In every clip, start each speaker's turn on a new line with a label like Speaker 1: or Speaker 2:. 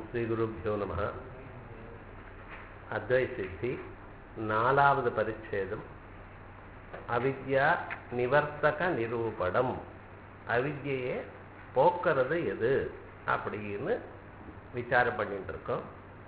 Speaker 1: శ్రీగురుభ్యో నమ అద్వైసిద్ధి நாலாவது பரிச்சேதம் அவித்யா நிவர்த்தக நிரூபணம் அவித்யையே போக்குறது எது அப்படின்னு விசாரம் பண்ணிட்டு இருக்கோம்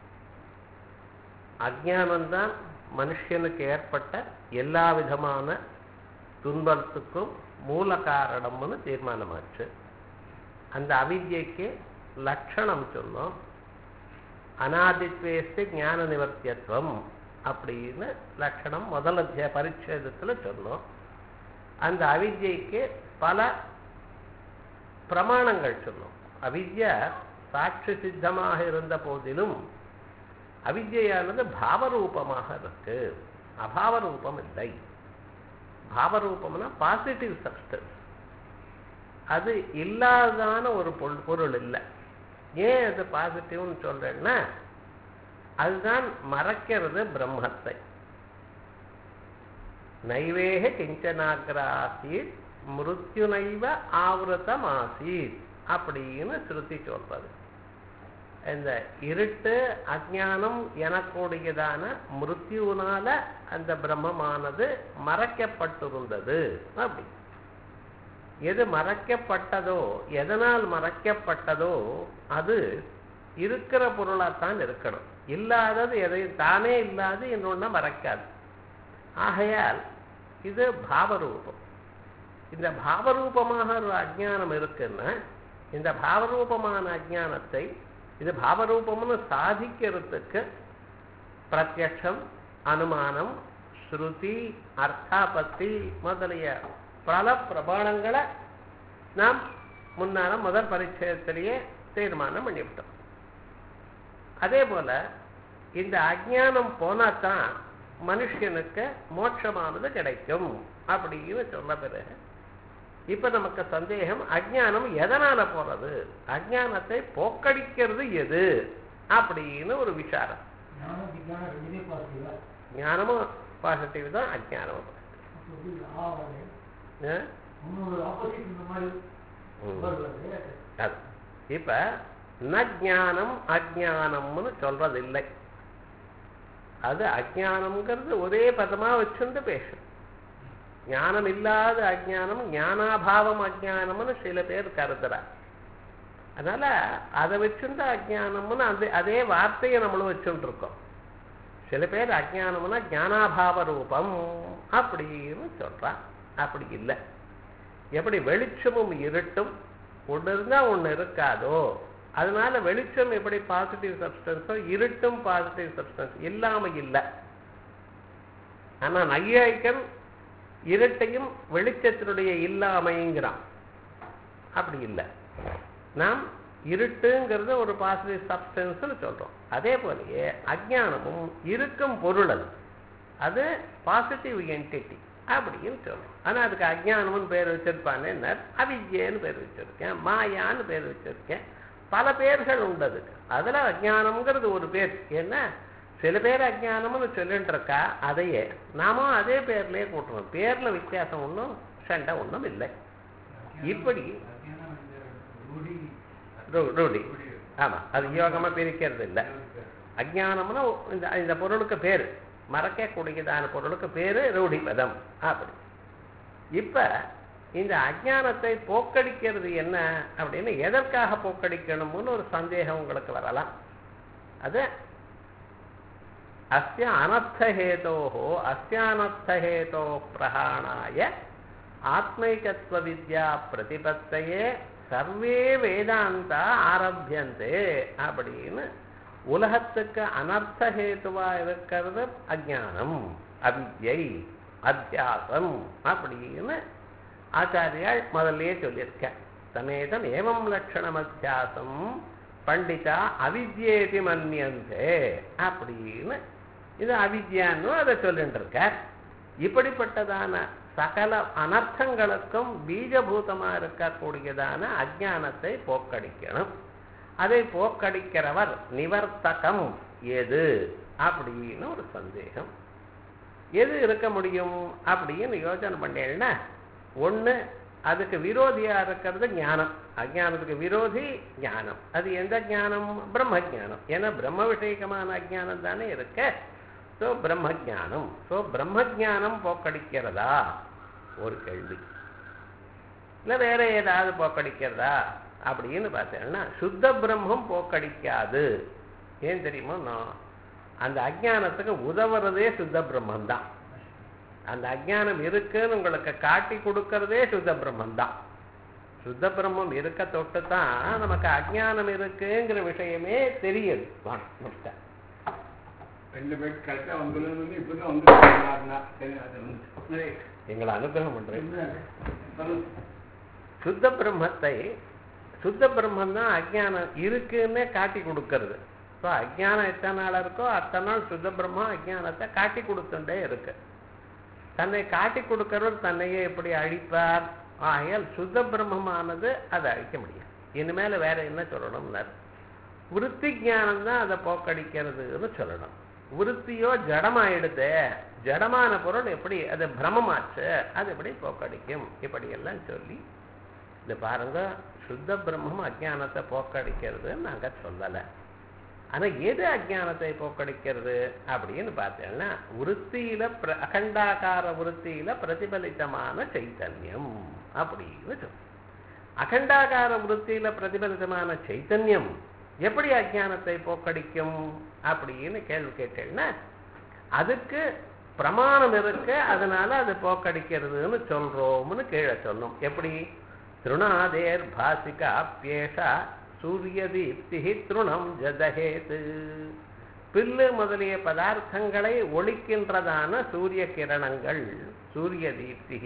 Speaker 1: அஜானம்தான் மனுஷனுக்கு ஏற்பட்ட எல்லா விதமான துன்பத்துக்கும் மூல காரணம்னு தீர்மானமாச்சு அந்த அவித்யைக்கு லட்சணம் சொன்னோம் அனாதித்வேஸ்து ஞான நிவர்த்தியத்துவம் அப்படின்னு லட்சணம் முதல் அத்தியாய பரிச்சேதத்தில் சொன்னோம் அந்த அவித்யைக்கு பல பிரமாணங்கள் சொன்னோம் அவித்யா சாட்சி சித்தமாக இருந்த போதிலும் அவித்யானது பாவரூபமாக இருக்கு அபாவரூபம் இல்லை பாவரூபம்னா பாசிட்டிவ் சப்ஸ்டன்ஸ் அது இல்லாதான ஒரு பொருள் இல்லை ஏன் அது பாசிட்டிவ்னு சொல்றேன்னா அதுதான் மறைக்கிறது பிரம்மத்தை நைவேக கிஞ்சனாகிராசீத் மிருத்யுனைவ ஆவృతం ஆசீத் அப்படின்னு ஸ்ருதி சொல்றது இந்த இருட்டு அஜானம் எனக்கூடியதான மிருத்யுனால அந்த பிரம்மமானது மறைக்கப்பட்டிருந்தது அப்படி எது மறைக்கப்பட்டதோ எதனால் மறைக்கப்பட்டதோ அது இருக்கிற பொருளாத்தான் இருக்கணும் இல்லாதது எதையும் தானே இல்லாது இன்னொன்று மறைக்காது ஆகையால் இது பாவரூபம் இந்த பாவரூபமாக ஒரு அஜானம் இருக்குன்னா இந்த பாவரூபமான அஜானத்தை இது பாவரூபம்னு சாதிக்கிறதுக்கு பிரத்யட்சம் அனுமானம் ஸ்ருதி அர்த்தாபத்தி முதலிய பல பிரமாணங்களை நாம் முன்னால முதல் பரிச்சயத்திலேயே தீர்மானம் பண்ணிவிட்டோம் அதே போல இந்த அஜானம் போனாதான் மனுஷனுக்கு மோட்சமானது கிடைக்கும் அப்படின்னு சொன்ன பிறகு இப்ப நமக்கு சந்தேகம் அஜானம் எதனால போறது அஜானத்தை போக்கடிக்கிறது எது அப்படின்னு ஒரு விசாரம் ஞானமும் பாசிட்டிவ் தான் அஜானமும் இப்ப நஜானம் அஜானம்னு சொல்றதில்லை அது அஜானம்ங்கிறது ஒரே பதமா வச்சுட்டு பேசும் ஞானம் இல்லாத அஜானம் ஞானாபாவம் அஜானம்னு சில பேர் கருதுறார் அதனால அதை வச்சுட்டு அஜானம்னு அந்த அதே வார்த்தையை நம்மளும் வச்சுட்டு இருக்கோம் சில பேர் அஜானம்னா ஞானாபாவ ரூபம் அப்படின்னு சொல்றா அப்படி இல்லை எப்படி வெளிச்சமும் இருட்டும் ஒன்று இருந்தால் ஒன்று இருக்காதோ அதனால வெளிச்சம் எப்படி பாசிட்டிவ் சப்ஸ்டன்ஸோ இருட்டும் பாசிட்டிவ் சப்ஸ்டன்ஸ் இல்லாம இல்லை ஆனா நையாய்க்கன் இருட்டையும் வெளிச்சத்தினுடைய இல்லாமைங்கிறான் அப்படி இல்லை நாம் இருட்டுங்கிறது ஒரு பாசிட்டிவ் சப்ஸ்டன்ஸ்னு சொல்றோம் அதே போலயே அஜானமும் இருக்கும் பொருள் அது அது பாசிட்டிவ் என்டிட்டி அப்படின்னு சொல்றோம் ஆனா அதுக்கு அஜானம்னு பேர் வச்சிருப்பானே அவித்யன்னு பேர் வச்சிருக்கேன் மாயான்னு பேர் வச்சிருக்கேன் பல பேர்கள் உண்டு அதுக்கு அதுல அஜானம்ங்கிறது ஒரு பேர் என்ன சில பேர் அஜானம்னு சொல்லிட்டு இருக்கா அதையே நாமும் அதே பேர்லயே கூட்டுறோம் பேர்ல வித்தியாசம் ஒன்றும் சண்டை ஒன்றும் இல்லை இப்படி ரூடி ஆமா அது யோகமா பிரிக்கிறது இல்லை அஜானம்னா இந்த இந்த பொருளுக்கு பேரு மறக்கக்கூடியதான பொருளுக்கு பேரு ரூடிபதம் அப்படி இப்ப இந்த அஜானத்தை போக்கடிக்கிறது என்ன அப்படின்னு எதற்காக போக்கடிக்கணும்னு ஒரு சந்தேகம் உங்களுக்கு வரலாம் அது அஸ்ய அனர்த்தஹேதோ அஸ்யானர்த்தஹேதோ பிரகாணாய ஆத்மைகத்வ வித்யா பிரதிபத்தையே சர்வே வேதாந்தா ஆரம்பியந்தே அப்படின்னு உலகத்துக்கு அனர்த்தஹேதுவா இருக்கிறது அஜானம் அவித்யை அத்தியாசம் அப்படின்னு ஆச்சாரியால் முதல்லயே சொல்லியிருக்க சமேதம் ஏவம் லட்சணம் அத்தியாசம் பண்டிதா அவித்யேதி மன்னியந்தே அப்படின்னு இது அவித்யான்னு அதை சொல்லிட்டு இருக்க இப்படிப்பட்டதான சகல அனர்த்தங்களுக்கும் பீஜபூதமா இருக்கக்கூடியதான அஜானத்தை போக்கடிக்கணும் அதை போக்கடிக்கிறவர் நிவர்த்தகம் எது அப்படின்னு ஒரு சந்தேகம் எது இருக்க முடியும் அப்படின்னு யோசனை பண்ணேன்னா ஒன்று அதுக்கு விரோதியா இருக்கிறது ஞானம் அஜானத்துக்கு விரோதி ஞானம் அது எந்த ஞானம் பிரம்ம ஜானம் ஏன்னா பிரம்ம விஷயகமான அஜானம் தானே இருக்க ஸோ பிரம்ம ஜானம் ஸோ பிரம்ம ஜானம் போக்கடிக்கிறதா ஒரு கேள்வி இல்லை வேற ஏதாவது போக்கடிக்கிறதா அப்படின்னு பார்த்தீங்கன்னா சுத்த பிரம்மம் போக்கடிக்காது ஏன் தெரியுமோ நான் அந்த அஜானத்துக்கு உதவுறதே சுத்த பிரம்மம் தான் அந்த அஜானம் இருக்குன்னு உங்களுக்கு காட்டி கொடுக்கறதே சுத்த பிரம்மம் தான் சுத்த பிரம்மம் இருக்க தொட்டு தான் நமக்கு அஜானம் இருக்குங்கிற விஷயமே தெரியுது வாங்க, நமஸ்கார்.
Speaker 2: ரெண்டு பேர் கரெக்டா வந்துடணும் இப்பதான் வந்து சரி அது வந்து
Speaker 1: எங்களை அனுகிரகம் பண்றேன்
Speaker 2: சொல்லுங்க.
Speaker 1: சுத்த பிரம்மத்தை சுத்த பிரம்மம் தான் அஜானம் இருக்குன்னே காட்டி கொடுக்கறது ஸோ அஜானம் எத்தனை நாள் இருக்கோ அத்தனை நாள் சுத்த பிரம்மம் அஜானத்தை காட்டி கொடுத்துட்டே இருக்கு தன்னை காட்டி கொடுக்கிறவர் தன்னையே எப்படி அழிப்பார் ஆகையால் சுத்த பிரம்மமானது அதை அழிக்க முடியும் இனிமேல் வேற என்ன சொல்லணும்னார் விருத்தி ஞானம் தான் அதை போக்கடிக்கிறதுன்னு சொல்லணும் விருத்தியோ ஜடமாயிடுதே ஜடமான பொருள் எப்படி அது பிரமமாச்சு அது எப்படி போக்கடிக்கும் இப்படியெல்லாம் சொல்லி இந்த பாருங்க சுத்த பிரம்மம் அஜானத்தை போக்கடிக்கிறதுன்னு நாங்க சொல்லலை ஆனா எது அஜானத்தை போக்கடிக்கிறது அப்படின்னு பார்த்தேன்னா விருத்தியில பிர அகண்டாகார விருத்தியில பிரதிபலித்தமான சைத்தன்யம் அப்படின்னு சொல்லும் அகண்டாகார விருத்தியில பிரதிபலித்தமான சைத்தன்யம் எப்படி அஜானத்தை போக்கடிக்கும் அப்படின்னு கேள்வி கேட்டேன்னா அதுக்கு பிரமாணம் இருக்கு அதனால அது போக்கடிக்கிறதுன்னு சொல்றோம்னு கீழே சொன்னோம் எப்படி திருணாதேர் பாசிகா பியேஷா சூரிய தீப்தி திருணம் ஜதஹேது பில்லு முதலிய பதார்த்தங்களை ஒழிக்கின்றதான சூரிய கிரணங்கள் சூரிய தீப்தி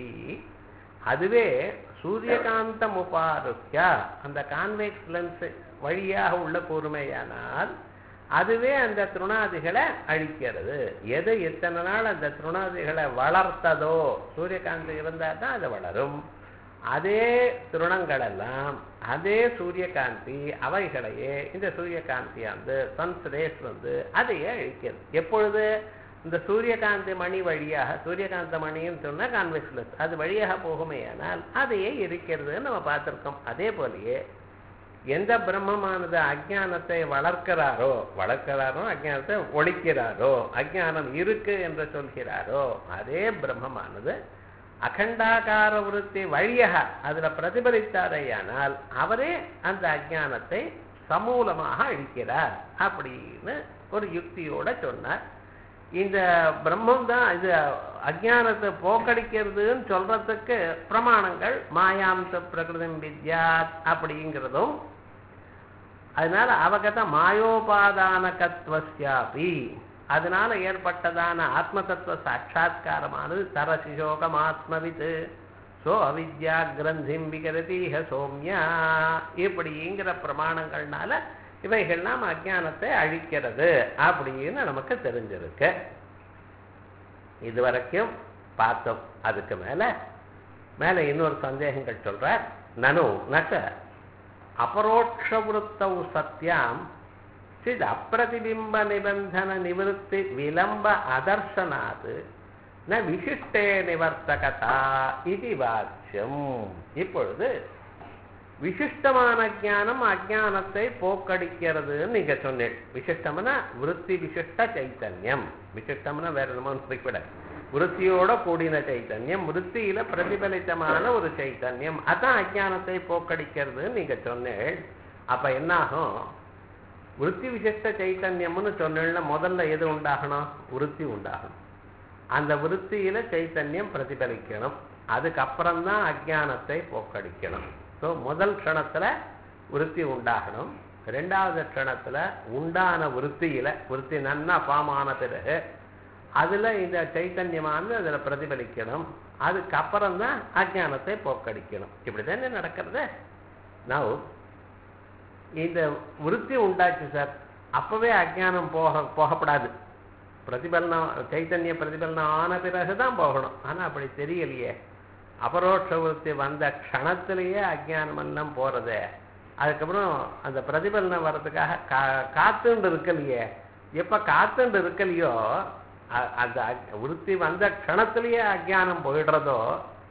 Speaker 1: அதுவே சூரியகாந்தம் உபாருக்கியா அந்த கான்வெக்ஸ் லென்ஸ் வழியாக உள்ள கூர்மையானால் அதுவே அந்த திருணாதிகளை அழிக்கிறது எது எத்தனை நாள் அந்த திருணாதிகளை வளர்த்ததோ சூரியகாந்தி இருந்தால் தான் அது வளரும் அதே திருணங்கள் எல்லாம் அதே சூரியகாந்தி அவைகளையே இந்த சூரியகாந்தி வந்து சன்ஸ் ரேஸ் வந்து அதையே அழிக்கிறது எப்பொழுது இந்த சூரியகாந்தி மணி வழியாக சூரியகாந்த மணின்னு சொன்னா கான்வெக்ஸ் லென்ஸ் அது வழியாக போகுமேயானால் அதையே இருக்கிறதுன்னு நம்ம பார்த்திருக்கோம் அதே போலயே எந்த பிரம்மமானது அஜானத்தை வளர்க்கிறாரோ வளர்க்கிறாரோ அஜானத்தை ஒழிக்கிறாரோ அஜானம் இருக்கு என்று சொல்கிறாரோ அதே பிரம்மமானது அகண்டாகார விருத்தி வழியாக அதுல பிரதிபலித்தாரையானால் அவரே அந்த அஜானத்தை சமூலமாக அழிக்கிறார் அப்படின்னு ஒரு யுக்தியோட சொன்னார் இந்த பிரம்மம் தான் இது அஜானத்தை போக்கடிக்கிறதுன்னு சொல்றதுக்கு பிரமாணங்கள் மாயாந்த பிரகிருதம் வித்யாத் அப்படிங்கிறதும் அதனால அவகத மாயோபாதானகத்வஸ்யாபி அதனால ஏற்பட்டதான ஆத்ம தத்துவ சாட்சா்காரமானது தரசிசோகம் ஆத்மவித் சோ அவித்யா கிரந்திம் விகரதீக சோம்யா இப்படிங்கிற பிரமாணங்கள்னால இவைகள்லாம் அஜானத்தை அழிக்கிறது அப்படின்னு நமக்கு தெரிஞ்சிருக்கு இதுவரைக்கும் பார்த்தோம் அதுக்கு மேல மேல இன்னொரு சந்தேகங்கள் சொல்றார் நனு நக அபரோக்ஷவருத்தௌ சத்யாம் சித் அப்பிரதிபிம்ப நிபந்தன நிவர்த்தி விளம்ப அதர்சனாத் ந விசிஷ்டே நிவர்த்தகதா இது வாக்கியம் இப்பொழுது விசிஷ்டமான ஞானம் அஜானத்தை போக்கடிக்கிறதுன்னு நீங்க சொன்னேன் விசிஷ்டம்னா விருத்தி விசிஷ்ட சைத்தன்யம் விசிஷ்டம்னா வேற என்னமோ குறிப்பிட விருத்தியோட கூடின சைத்தன்யம் விருத்தியில பிரதிபலித்தமான ஒரு சைத்தன்யம் அதான் அஜானத்தை போக்கடிக்கிறதுன்னு நீங்க சொன்னேன் அப்ப என்னாகும் விருத்தி விசிஷ்ட சைத்தன்யம்னு சொன்னேன்னா முதல்ல எது உண்டாகணும் விருத்தி உண்டாகணும் அந்த விருத்தியில சைத்தன்யம் பிரதிபலிக்கணும் அதுக்கப்புறம் தான் அஜானத்தை போக்கடிக்கணும் ஸோ முதல் க்ஷணத்துல விருத்தி உண்டாகணும் ரெண்டாவது க்ஷணத்துல உண்டான விருத்தியில விருத்தி நன்னா பாமான பிறகு அதுல இந்த சைத்தன்யமானது அதுல பிரதிபலிக்கணும் அதுக்கப்புறம் தான் அஜானத்தை போக்கடிக்கணும் இப்படிதானே நடக்கிறது நான் இந்த விருத்தி உண்டாச்சு சார் அப்பவே அஜானம் போக போகப்படாது பிரதிபலனம் சைத்தன்ய பிரதிபலனம் ஆன பிறகுதான் போகணும் ஆனா அப்படி தெரியலையே அபரோட்ச விருத்தி வந்த க்ஷணத்திலேயே அஜானம் எல்லாம் போறதே அதுக்கப்புறம் அந்த பிரதிபலனம் வர்றதுக்காக கா காத்துண்டு இருக்கலையே எப்ப காத்துண்டு இருக்கலையோ அ- அந்த அ- விருத்தி வந்த க்ஷணத்திலேயே அஜானம் போயிடுறதோ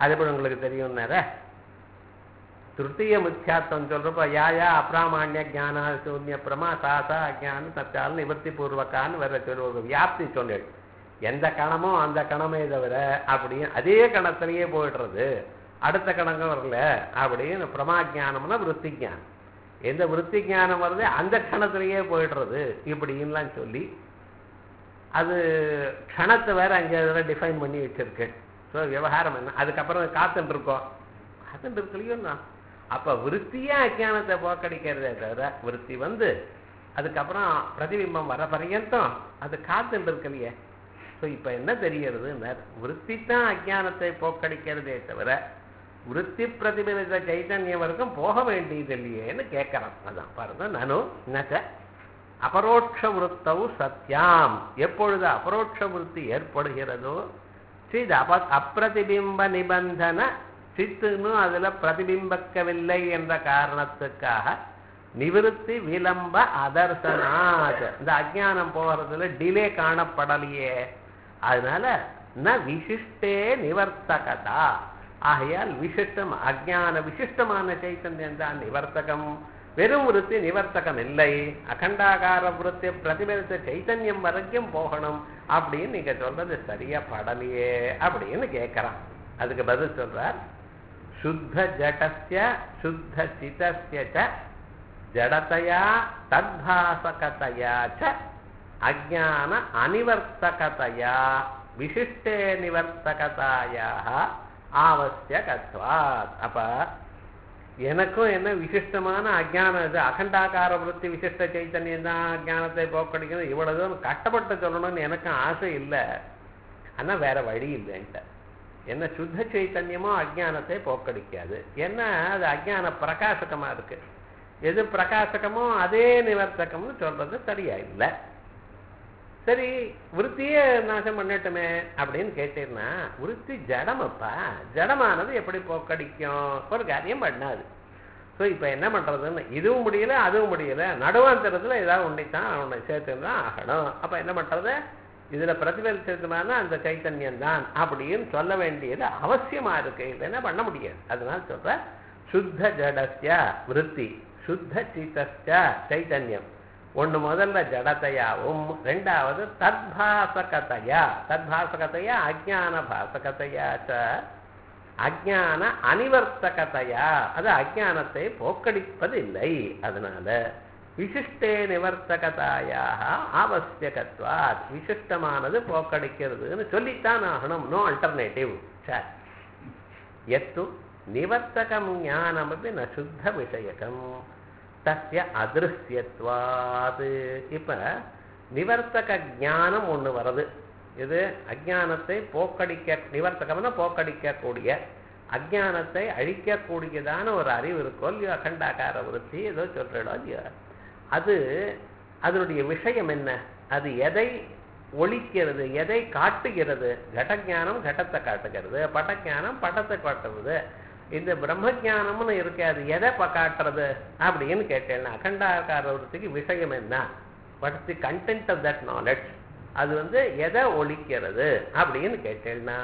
Speaker 1: அது எப்படி உங்களுக்கு தெரியும்னார திருத்தீய மித்யாத்வம் சொல்றப்ப யா யா அப்ராமான்ய ஜானா சூன்ய பிரமா சாசா அஜான சத்தால் நிவர்த்தி பூர்வக்கான்னு வர சொல்ல ஒரு வியாப்தி சொன்னேன் எந்த கணமோ அந்த கணமே தவிர அப்படின்னு அதே கணத்திலேயே போயிடுறது அடுத்த கணங்கும் வரல அப்படின்னு பிரமா ஜானம்னா விருத்தி ஜானம் எந்த விருத்தி ஞானம் வருது அந்த க்ஷணத்திலேயே போயிடுறது இப்படின்லாம் சொல்லி அது க்ஷணத்தை வேற அங்கே இதெல்லாம் டிஃபைன் பண்ணி வச்சிருக்கு ஸோ விவகாரம் என்ன அதுக்கப்புறம் காத்துட்டு இருக்கோம் காத்துட்டு இருக்கலையோ நான் அப்போ விருத்தியே அஜானத்தை போக்கடிக்கிறதே தவிர விருத்தி வந்து அதுக்கப்புறம் பிரதிபிம்பம் வர பர்யந்தம் அது காத்துட்டு இருக்கலையே ஸோ இப்போ என்ன தெரியறதுன்னா விருத்தி தான் அஜானத்தை போக்கடிக்கிறதே தவிர விருத்தி பிரதிபலித்த சைத்தன்யம் வரைக்கும் போக வேண்டியது இல்லையேன்னு கேட்கறான் அதான் பாருங்க நானும் என்னக்க அபரோட்ச விருத்தவு சத்தியாம் எப்பொழுது அபரோட்ச விருத்தி ஏற்படுகிறதோ சித் அப அப்பிரதிபிம்ப நிபந்தன சித்துன்னு அதுல பிரதிபிம்பக்கவில்லை என்ற காரணத்துக்காக நிவிருத்தி விளம்ப அதர்சனாத் இந்த அஜ்ஞானம் போகிறதுல டிலே காணப்படலையே அதனால ந விசிஷ்டே நிவர்த்தகதா ஆகையால் விசிஷ்டம் அஜான விசிஷ்டமான சைத்தன்யம் தான் நிவர்த்தகம் வெறும் விருத்தி நிவர்த்தகம் இல்லை அகண்டாகார விருத்தி பிரதிபலித்த சைத்தன்யம் வரைக்கும் போகணும் அப்படின்னு நீங்க சொல்றது சரியா படலையே அப்படின்னு கேட்கறான் அதுக்கு பதில் சொல்றார் சுத்த ஜடஸ்ய சுத்த சிதஸ்ய ச ஜடதையா தத்பாசகதையா ச அஜான அனிவர்த்தகதையா விசிஷ்டே நிவர்த்தகதாயாக ஆவசியகத்வாத் அப்ப எனக்கும் என்ன விசிஷ்டமான அஜானம் இது அகண்டாகார விருத்தி விசிஷ்ட சைத்தன்யம் தான் அஜானத்தை போக்கடிக்கணும் இவ்வளவு தூரம் கஷ்டப்பட்டு சொல்லணும்னு எனக்கும் ஆசை இல்லை ஆனா வேற வழி இல்லைன்ட்ட என்ன சுத்த சைத்தன்யமோ அஜானத்தை போக்கடிக்காது என்ன அது அஜான பிரகாசகமா இருக்கு எது பிரகாசகமோ அதே நிவர்த்தகம்னு சொல்றது சரியா இல்லை சரி விருத்தியே நாசம் பண்ணட்டுமே அப்படின்னு கேட்டீங்கன்னா விருத்தி ஜடமப்பா ஜடமானது எப்படி போக்கடிக்கும் ஒரு காரியம் பண்ணாது ஸோ இப்போ என்ன பண்ணுறதுன்னு இதுவும் முடியல அதுவும் முடியல நடுவாந்தரத்தில் ஏதாவது ஒன்றைத்தான் அவனை சேர்த்து தான் ஆகணும் அப்போ என்ன பண்ணுறது இதில் பிரதிபலிச்சதுமான அந்த சைத்தன்யம் தான் அப்படின்னு சொல்ல வேண்டியது அவசியமாக இருக்கு இல்லைன்னா பண்ண முடியாது அதனால சொல்ற சுத்த ஜடஸ்ய விருத்தி சுத்த சித்தஸ்ய சைத்தன்யம் ஒன்று முதல்ல ஜடத்தையாவும் ரெண்டாவது தத்பாசகதையா தத்பாசகதையா அஜான பாசகதையா ச அஜான அனிவர்த்தகதையா அது அஜானத்தை போக்கடிப்பதில்லை அதனால விசிஷ்டே நிவர்த்தகதாயாக ஆவசியகத்வாத் விசிஷ்டமானது போக்கடிக்கிறதுன்னு சொல்லித்தான் ஆகணும் நோ அல்டர்னேட்டிவ் சார் எத்து நிவர்த்தகம் ஞானமபி ந சுத்த விஷயகம் தஸ்ய அதிருஷ்யத்வாது இப்ப நிவர்த்தக ஞானம் ஒண்ணு வருது இது அஜானத்தை போக்கடிக்க நிவர்த்தகம்னா போக்கடிக்கக்கூடிய அஜானத்தை அழிக்கக்கூடியதான ஒரு அறிவு இருக்கோ இல்லையோ அகண்டாகார விருத்தி ஏதோ சொல்றோம் இல்லையோ அது அதனுடைய விஷயம் என்ன அது எதை ஒழிக்கிறது எதை காட்டுகிறது கடஞானம் கடத்தை காட்டுகிறது பட்டஞானம் பட்டத்தை காட்டுறது இந்த பிரம்மஜானம்னு இருக்கு அது எதை ப காட்டுறது அப்படின்னு கேட்டேன்னா அகண்டாகார விருத்திக்கு விஷயம் என்ன what the content of that knowledge அது வந்து எதை ஒழிக்கிறது அப்படின்னு கேட்டேன்னா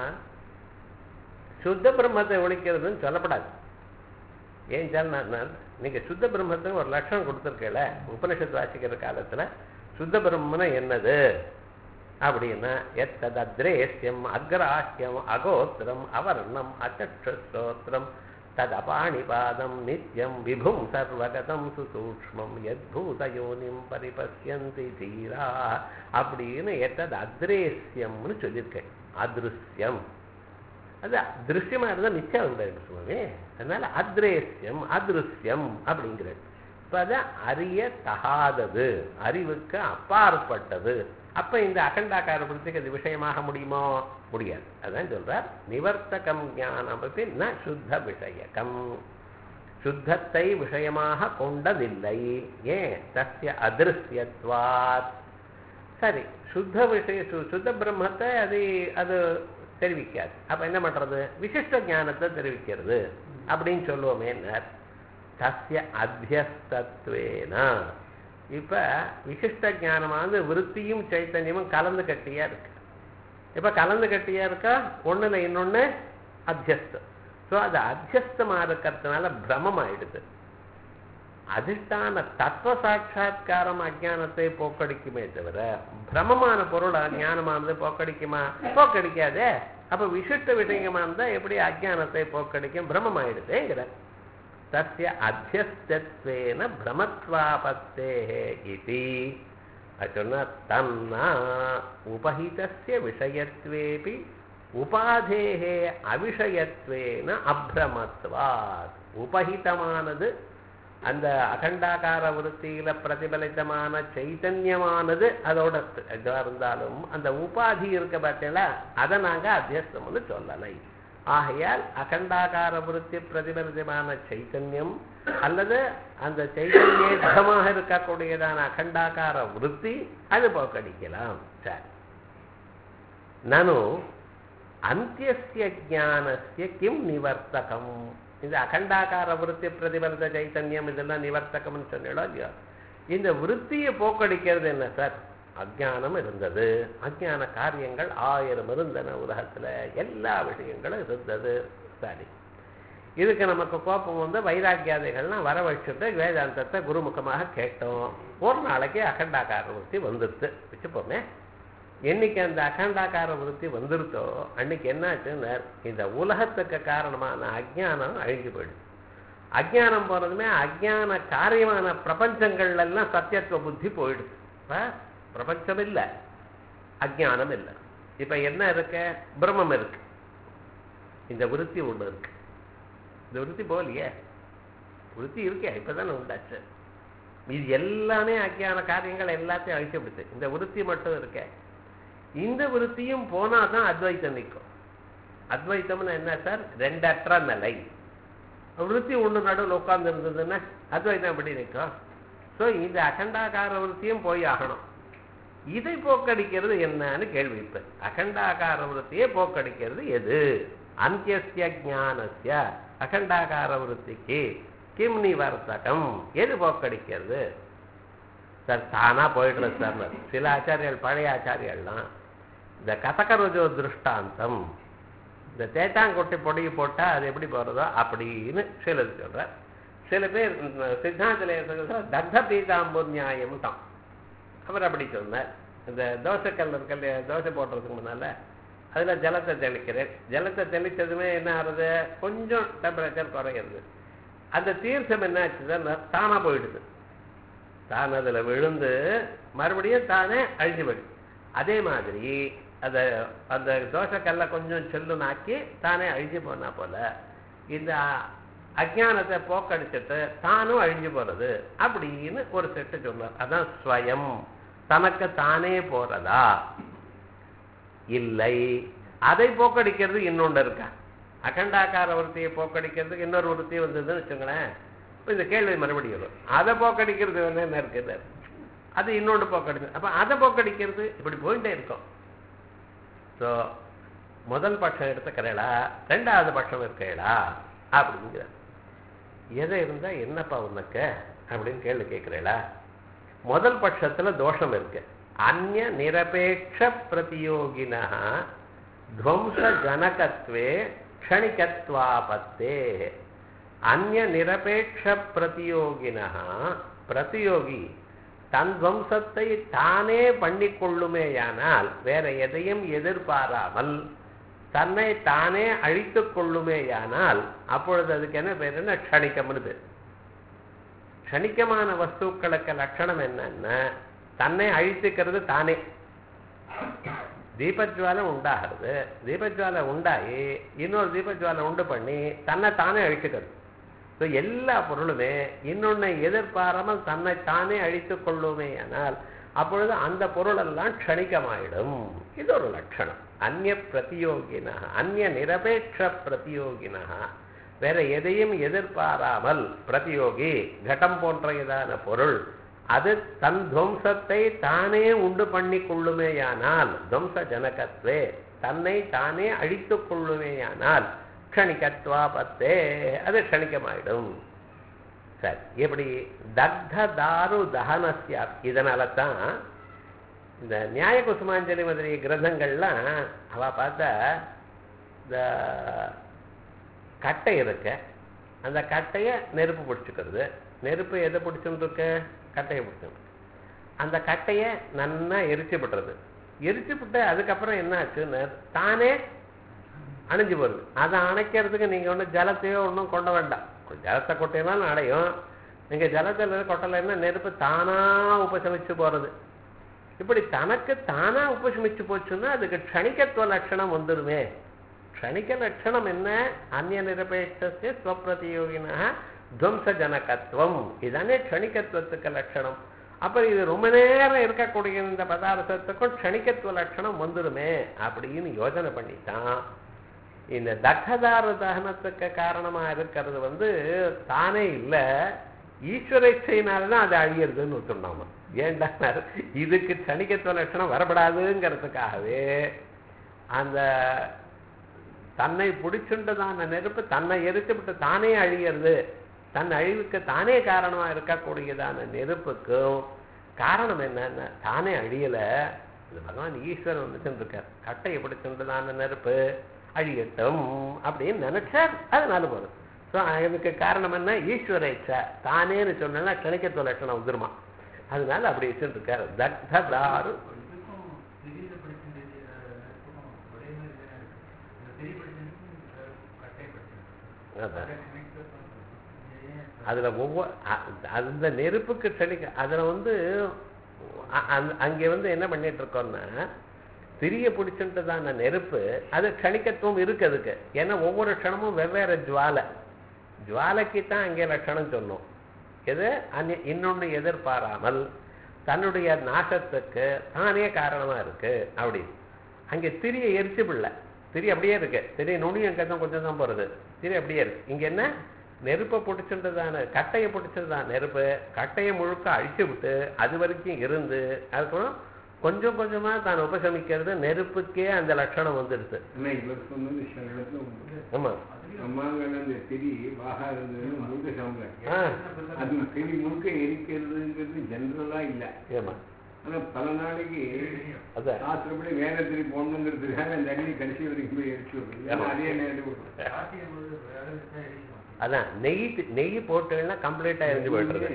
Speaker 1: சுத்த பிரம்மத்தை ஒழிக்கிறதுன்னு சொல்லப்படாது ஏன் சொன்னா நீங்க சுத்த பிரம்மத்துக்கு ஒரு லட்சணம் கொடுத்துருக்கல உபனிஷத்து வாசிக்கிற காலத்துல சுத்த பிரம்மனா என்னது அப்படின்னா எத்ததத்ரேஷ்யம் அக்ராஹ்யம் அகோத்திரம் அவர்ணம் அச்சஸ்ரோத்திரம் ததபாணிபாதம் நித்யம் விபும் சர்வகதம் சுசூக்ஷ்மம் யத்பூதயோனிம் பரிபஷ்யந்தி தீரா அப்படின்னு எத்தது அத்ரேஷ்யம்னு சொல்லியிருக்கேன் அதிருஷ்யம் அது திருஷ்யமா இருந்தா மிச்சம் இருந்தாரு சுவாமி அதனால அத்ரேஷ்யம் அதிருஷ்யம் அப்படிங்கிறது இப்ப அது அறிய தகாதது அறிவுக்கு அப்பாற்பட்டது அப்ப இந்த அகண்டாக்கார புத்திக்கு அது விஷயமாக முடியுமோ முடியாது அதான் சொல்றார் நிவர்த்தகம் ஞானம் ந சுத்த விஷயகம் சுத்தத்தை விஷயமாக கொண்டதில்லை ஏன் தஸ்ய அதிருஷ்யத்வாத் சரி சுத்த விஷய சு- சுத்த பிரம்மத்தை அது அது தெரிவிக்காது அப்ப என்ன பண்றது விசிஷ்ட ஞானத்தை தெரிவிக்கிறது அப்படின்னு சொல்லுவோமே தஸ்ய அத்தியஸ்தத்வேனா இப்ப விசிஷ்ட ஞானமானது விருத்தியும் சைத்தன்யமும் கலந்து கட்டியா இருக்கு இப்ப கலந்து கட்டியா இருக்கா ஒண்ணுல இன்னொன்னு அத்தியஸ்தம் ஸோ அது அத்தியஸ்தமாக இருக்கிறதுனால பிரமம் ஆயிடுது அதிஷ்டான தத்துவ சாட்சா்காரம் அஜானத்தை போக்கடிக்குமே தவிர பிரமமான பொருள் ஞானமானது போக்கடிக்குமா போக்கடிக்காதே அப்ப விசிஷ்ட விஷயமா இருந்தா எப்படி அஜானத்தை போக்கடிக்கும் பிரமம் ஆயிடுதேங்கிற தஸ்ய அத்தியஸ்தத்வேன பிரமத்வாபத்தே இது அது சொன்னா தன்னா உபஹிதஸ்ய விஷயத்வேபி உபாதேகே அவிஷயத்வேன அப்ரமத்வாத் உபஹிதமானது அந்த அகண்டாகார விருத்தியில பிரதிபலித்தமான சைத்தன்யமானது அதோட இதுவா இருந்தாலும் அந்த உபாதி இருக்க பார்த்தீங்களா அதை நாங்க அத்தியஸ்தம்னு சொல்லலை ஆகையால் அகண்டாகார விருத்தி பிரதிபலிதமான சைத்தன்யம் அல்லது அந்த சைத்தன்யமாக இருக்கக்கூடியதான அகண்டாகார விருத்தி அது போக்கடிக்கலாம் சரி நனு அந்தியஸ்ய ஜானஸ்ய கிம் நிவர்த்தகம் இந்த அகண்டாகார விருத்தி பிரதிபலித சைத்தன்யம் இதெல்லாம் நிவர்த்தகம்னு சொன்னீங்களோ இல்லையோ இந்த விருத்தியை போக்கடிக்கிறது என்ன சார் அஜானம் இருந்தது அஜான காரியங்கள் ஆயிரம் இருந்தன உலகத்துல எல்லா விஷயங்களும் இருந்தது சரி இதுக்கு நமக்கு கோபம் வந்து வைராக்கியாதைகள்லாம் வர வச்சுட்டு வேதாந்தத்தை குருமுகமாக கேட்டோம் ஒரு நாளைக்கு அகண்டாகார விருத்தி வந்துடுது வச்சுப்போமே என்னைக்கு அந்த அகண்டாகார விருத்தி வந்துருத்தோ அன்னைக்கு என்னாச்சுன்னு இந்த உலகத்துக்கு காரணமான அஜ்ஞானம் அழிஞ்சு போயிடுது அஜ்ஞானம் போனதுமே அஜ்ஞான காரியமான பிரபஞ்சங்கள்ல எல்லாம் சத்தியத்துவ புத்தி போயிடுது இப்ப பிரபஞ்சம் இல்லை அஜ்ஞானம் இல்லை இப்ப என்ன இருக்கு பிரம்மம் இருக்கு இந்த விருத்தி ஒண்ணு இருக்கு இந்த விருத்தி போகலையே விருத்தி இருக்கே இப்பதானே உண்டாச்சு இது எல்லாமே அஜ்ஞான காரியங்கள் எல்லாத்தையும் அழிச்சு விடுது இந்த விருத்தி மட்டும் இருக்கே இந்த விருத்தியும் போனாதான் அத்வைத்தம் நிற்கும் அத்வைத்தம்னு என்ன சார் ரெண்டற்ற நிலை விருத்தி ஒண்ணு நடுவில் உட்கார்ந்து இருந்ததுன்னா அத்வைத்தம் எப்படி நிற்கும் ஸோ இந்த அகண்டாகார விருத்தியும் போய் ஆகணும் இதை போக்கடிக்கிறது என்னன்னு கேள்வி இப்ப அகண்டாகார விருத்தியை போக்கடிக்கிறது எது அந்தியஸ்ய ஜானஸ்ய அகண்டாகார விருத்திக்கு கிம் நிவர்த்தகம் எது போக்கடிக்கிறது சார் தானா போயிடுறது சார் சில ஆச்சாரியர்கள் பழைய ஆச்சாரியர்கள்லாம் இந்த கதகருஜோ திருஷ்டாந்தம் இந்த தேத்தாங்கொட்டை பொடியை போட்டா அது எப்படி போறதோ அப்படின்னு சிலது சொல்றார் சில பேர் சித்தாந்தல தத்த பீதாம்பூர் நியாயம் தான் அவர் அப்படி சொன்னார் இந்த தோசைக்கல் இருக்கல தோசை போடுறதுக்கு முன்னால அதுல ஜலத்தை தெளிக்கிறேன் ஜலத்தை தெளிச்சதுமே என்ன ஆகுது கொஞ்சம் டெம்பரேச்சர் குறையிறது அந்த தீர்த்தம் என்ன ஆச்சுன்னா தானா போயிடுது தான் அதுல விழுந்து மறுபடியும் தானே அழிஞ்சு போயிடுது அதே மாதிரி அந்த அந்த தோசைக்கல்ல கொஞ்சம் செல்லுனாக்கி தானே அழிஞ்சு போனா போல இந்த அஜானத்தை போக்கடிச்சிட்டு தானும் அழிஞ்சு போறது அப்படின்னு ஒரு செட்டு சொன்னார் அதான் ஸ்வயம் தனக்கு தானே போறதா இல்லை அதை போக்கடிக்கிறது இன்னொன்று இருக்கா அகண்டாக்கார விருத்தியை போக்கடிக்கிறதுக்கு இன்னொரு விருத்தி வந்ததுன்னு வச்சுங்களேன் இப்ப இந்த கேள்வி மறுபடியும் வரும் அதை போக்கடிக்கிறது வந்து என்ன இருக்குது அது இன்னொன்று போக்கடிச்சு அப்ப அதை போக்கடிக்கிறது இப்படி போயிட்டே இருக்கும் ஸோ முதல் பட்சம் எடுத்துக்கிறேளா ரெண்டாவது பட்சம் இருக்கேளா அப்படிங்கிற எதை இருந்தா என்னப்பா உனக்கு அப்படின்னு கேள்வி கேட்கிறேளா முதல் பட்சத்துல தோஷம் இருக்கு அந்நிய நிரபேட்ச பிரதியோகினா துவம்ச ஜனகத்வே க்ஷணிகத்வாபத்தே அந்நிய நிரபேட்ச பிரதியோகினா பிரதியோகி தன் துவம்சத்தை தானே பண்ணிக்கொள்ளுமேயானால் வேற எதையும் எதிர்பாராமல் தன்னை தானே அழித்துக் கொள்ளுமேயானால் அப்பொழுது அதுக்கு என்ன பேர் என்ன க்ஷணிக்கம்னு பேர் க்ஷணிக்கமான வஸ்துக்களுக்கு லட்சணம் என்னன்னா தன்னை அழித்துக்கிறது தானே தீபஜ்வாலை உண்டாகிறது தீபஜ்வாலை உண்டாகி இன்னொரு தீபஜ்வாலை உண்டு பண்ணி தன்னை தானே அழிச்சுக்கிறது ஸோ எல்லா பொருளுமே இன்னொன்னை எதிர்பாராமல் தன்னை தானே அழித்துக் கொள்ளுமே ஆனால் அப்பொழுது அந்த பொருளெல்லாம் க்ஷணிக்கமாயிடும் இது ஒரு லட்சணம் அந்நிய பிரதியோகினா அந்நிய நிரபேட்ச பிரதியோகினா வேற எதையும் எதிர்பாராமல் பிரதியோகி கட்டம் போன்ற இதான பொருள் அது தன் துவம்சத்தை தானே உண்டு பண்ணி கொள்ளுமேயானால் துவம்ச ஜனகத்வே தன்னை தானே அழித்துக் கொள்ளுமேயானால் க்ஷணிகத்வா பத்தே அது க்ஷணிக்கமாயிடும் சரி எப்படி தக்த தாரு தகனஸ்யா இதனால தான் இந்த நியாய குசுமாஞ்சலி மாதிரி கிரந்தங்கள்லாம் அவ பார்த்தா இந்த கட்டை இருக்க அந்த கட்டையை நெருப்பு பிடிச்சிக்கிறது நெருப்பு எதை பிடிச்சுன்னு இருக்கு கட்டையை பிடிச்சிருக்கு அந்த கட்டையை நன்னா எரிச்சு விட்டுறது எரிச்சு விட்டு அதுக்கப்புறம் என்ன ஆச்சுன்னு தானே அணைஞ்சு போகுது அதை அணைக்கிறதுக்கு நீங்கள் ஒன்றும் ஜலத்தையோ ஒன்றும் கொண்ட வேண்டாம் ஜலத்தை கொட்டினாலும் அடையும் நீங்கள் ஜலத்தில் கொட்டலைன்னா நெருப்பு தானாக உபசமிச்சு போகிறது இப்படி தனக்கு தானாக உபசமிச்சு போச்சுன்னா அதுக்கு க்ஷணிகத்துவ லட்சணம் வந்துடுமே க்ஷணிக லட்சணம் என்ன அந்நிய நிரபேட்சஸ்ய ஸ்வப்பிரதியோகினா துவம்சஜனகத்துவம் இதுதானே க்ஷணிகத்துவத்துக்கு லட்சணம் அப்புறம் இது ரொம்ப நேரம் இருக்கக்கூடிய இந்த பதார்த்தத்துக்கும் க்ஷணிகத்துவ லட்சணம் வந்துடுமே அப்படின்னு யோசனை பண்ணித்தான் இந்த தக்கதார தகனத்துக்கு காரணமா இருக்கிறது வந்து தானே இல்லை ஈஸ்வரேச்சையினால்தான் அது அழியிறதுன்னு சொன்னாம ஏன்டா இதுக்கு க்ஷணிகத்துவ லட்சணம் வரப்படாதுங்கிறதுக்காகவே அந்த தன்னை பிடிச்சுண்டதான நெருப்பு தன்னை எரித்து விட்டு தானே அழியிறது தன் அழிவுக்கு தானே காரணமா இருக்கக்கூடியதான நெருப்புக்கும் காரணம் என்னன்னா தானே அழியல இது பகவான் ஈஸ்வரன் வந்துட்டு இருக்கார் கட்டையை பிடிச்சுண்டதான நெருப்பு அழியட்டும் அப்படின்னு நினைச்சார் அதனால போதும் ஸோ அதுக்கு காரணம் என்ன ஈஸ்வர இச்சா தானேன்னு சொன்னா கணிக்கத்துவ லட்சணம் வந்துருமா அதனால அப்படி வச்சுட்டு இருக்காரு தக்தாரு
Speaker 3: இதுக்கும் திடீர்னு படிச்சுட்டு நெருப்புக்கும் ஒரே மாதிரி தானே இருக்கு இந்த திரி படிச்சுட்டு கட்டை படிச்சுட்டு
Speaker 1: அதான்
Speaker 3: கனெக்ட் ஏன்
Speaker 1: அதுல ஒவ்வொரு அ- அந்த நெருப்புக்கு செடிக்க அதுல வந்து அ- அந்த- அங்கே வந்து என்ன பண்ணிட்டு இருக்கோம்னா திரிய பிடிச்சுட்டதான நெருப்பு அது க்ஷணிக்கத்துவம் இருக்கு அதுக்கு ஏன்னா ஒவ்வொரு க்ஷணமும் வெவ்வேறு ஜுவாலை ஜுவாலைக்கு தான் அங்கே லட்சணம் சொன்னோம் எது அந்நிய இன்னொன்று எதிர்பாராமல் தன்னுடைய நாசத்துக்கு தானே காரணமா இருக்கு அப்படி அங்கே திரியை எரிச்சு பிள்ளை திரி அப்படியே இருக்கு திரி நுனி அங்கே தான் கொஞ்சம் தான் போகிறது திரி அப்படியே இருக்கு இங்க என்ன நெருப்பை பிடிச்சின்றதான கட்டையை பிடிச்சிருந்தான் நெருப்பு கட்டையை முழுக்க அழிச்சு விட்டு அது வரைக்கும் இருந்து அதுக்கப்புறம் கொஞ்சம் கொஞ்சமா தான் உபசமிக்கிறது நெருப்புக்கே அந்த லட்சணம் வந்துடுது
Speaker 2: ஆனா இவர் சொன்னது சில இடத்துல உண்டு
Speaker 1: ஆமா
Speaker 2: அம்மாங்கள் அந்த திரி வாகா இருந்தது முழுக்க சாம்பல்
Speaker 1: ஆ
Speaker 2: அது திரி முழுக்க எரிக்கிறதுங்கிறது ஜென்ரலா இல்ல
Speaker 1: ஆமா
Speaker 2: ஆனா பல நாளைக்கு
Speaker 1: அதான்
Speaker 2: சாஸ்திரப்படி வேற திரி போடணுங்கிறதுக்காக அந்த அள்ளி கடைசி வரைக்கும் போய் எரிச்சு விடுறது இல்லைன்னா அதே நேரத்தில்
Speaker 3: காட்டியும் போது வேலை தான் எரிக்கும்
Speaker 1: அதான் நெய் நெய் போட்டுன்னா கம்ப்ளீட்டா எரிஞ்சு போயிடுறது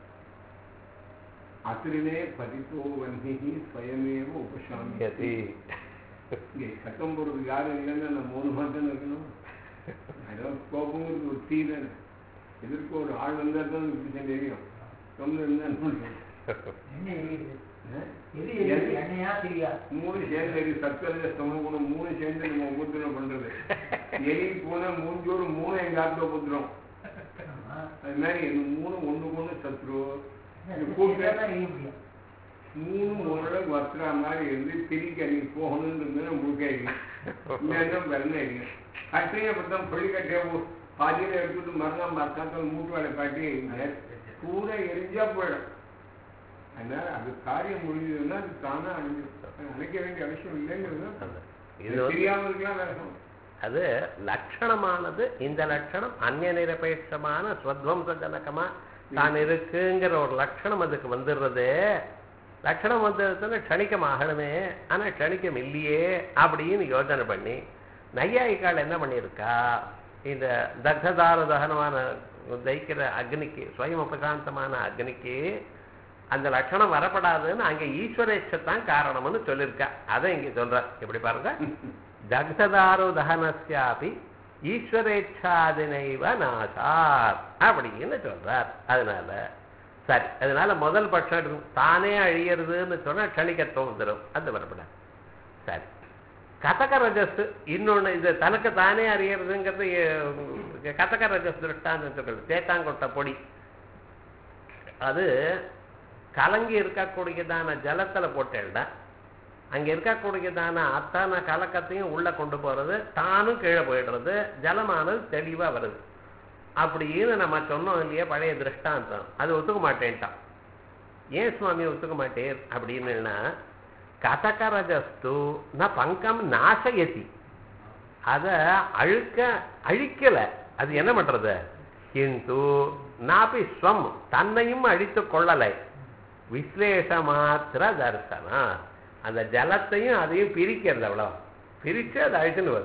Speaker 2: அத்திரிலே பதித்தோ வன்னிகி ஸ்வயமேவ உபசாமி
Speaker 1: யதி.
Speaker 2: இங்கே சட்டம் போடுறதுக்கு யாரும் இல்லைன்னா நான் மூணு மாதம் இருக்கணும் அதான் கோபங்கிறது ஒரு தீ தானே எதிர்க்க ஒரு ஆள் வந்தால் தான் இப்படி தெரியும் சொந்த இருந்தால்
Speaker 3: என்ன எரியுது எது
Speaker 2: எது?
Speaker 3: எரியுது எண்ணெயா திரியா
Speaker 2: மூணு சேர்ந்து எரி சத்வரஜ சமகுணம் மூணு சேர்ந்து நம்ம உபத்திரம் பண்றது எலி பூனை மூஞ்சோறு மூணு எங்க ஆத்துல உபத்திரம்
Speaker 3: ஆமா.
Speaker 2: அது மாதிரி இந்த மூணு ஒண்ணுக்கு ஒண்ணு சத்ரு
Speaker 3: என்ன,
Speaker 2: இது
Speaker 3: இது
Speaker 2: கூட்டு
Speaker 3: தெரியாதான் எரிய முடியும்
Speaker 2: மூணு ஓரளவுக்கு வத்துறா மாதிரி இருந்து பிரிக்க நீ போகணும்னு முழுக்க இல்லைன்னா வெள்ளை இல்லை கட்டையை பார்த்தா புள்ளி கட்டையை பாதியில் எடுத்துட்டு மறுநாள் மறுக்காத்தால் மூட்டு வேலை காட்டி பூரா எரிஞ்சா போயிடும் அதனால அது காரியம் முடிஞ்சதுன்னா அது தானா அழிஞ்சிடும் நினைக்க வேண்டிய அவசியம் இல்லைங்கிறது தான்
Speaker 1: அதான். இது
Speaker 2: இது
Speaker 1: வந்து
Speaker 2: தெரியாம இருக்கலாம் வேணும்
Speaker 1: அது லட்சணமானது இந்த லட்சணம் அந்நிய நிரபேட்சமான ஸ்வத்வம்சஜனகமா தான் இருக்குங்கிற ஒரு லட்சணம் அதுக்கு வந்துடுறது லட்சணம் வந்ததுல க்ஷணிக்கம் ஆகணுமே ஆனா க்ஷணிக்கம் இல்லையே அப்படின்னு யோசனை பண்ணி நையாயிக்கால் என்ன பண்ணியிருக்கா இந்த தக்ததார தகனமான தைக்கிற அக்னிக்கு ஸ்வயம் உபசாந்தமான அக்னிக்கு அந்த லட்சணம் வரப்படாதுன்னு அங்க ஈஸ்வரேச்சத்தான் காரணம்னு சொல்லியிருக்கா அதை இங்க சொல்ற எப்படி பாருங்க தக்ததாரு தகனஸ்யாபி ஈஸ்வரேச்சாதினைவ நாசார் அப்படின்னு சொல்றார் அதனால சரி அதனால முதல் பட்சம் எடுக்கும் தானே அழியறதுன்னு சொன்னா க்ஷணிகத்துவம் வந்துடும் அது வரப்படாது சரி கதக ரஜஸ் இன்னொன்னு இது தனக்கு தானே அறியறதுங்கிறது எ, கதக ரஜஸ் திருஷ்டாந்தம் சொல்றது தேத்தாங்கொட்டை பொடி அது கலங்கி இருக்கக்கூடியதான ஜலத்துல போட்டேன்டா அங்க இருக்கக்கூடியதான அத்தனை கலக்கத்தையும் உள்ள கொண்டு போறது தானும் கீழே போயிடுறது ஜலமானது தெளிவா வருது அப்படின்னு நம்ம சொன்னோம் இல்லையா பழைய திருஷ்டாந்தம் அது ஒத்துக்க மாட்டேன்ட்டான் ஏன் சுவாமி ஒத்துக்க மாட்டேர் அப்படின்னுனா கதகரஜஸ்து ந பங்கம் நாசயதி அத அழுக்க அழிக்கல அது என்ன பண்றது கிந்து நாபி ஸ்வம் தன்னையும் அழித்து கொள்ளலை விஸ்லேஷ மாத்திர தர்சனா அந்த ஜலத்தையும் அதையும் பிரிக்கிறது அவ்வளோ பிரிச்சு அது அழிச்சுன்னு வருது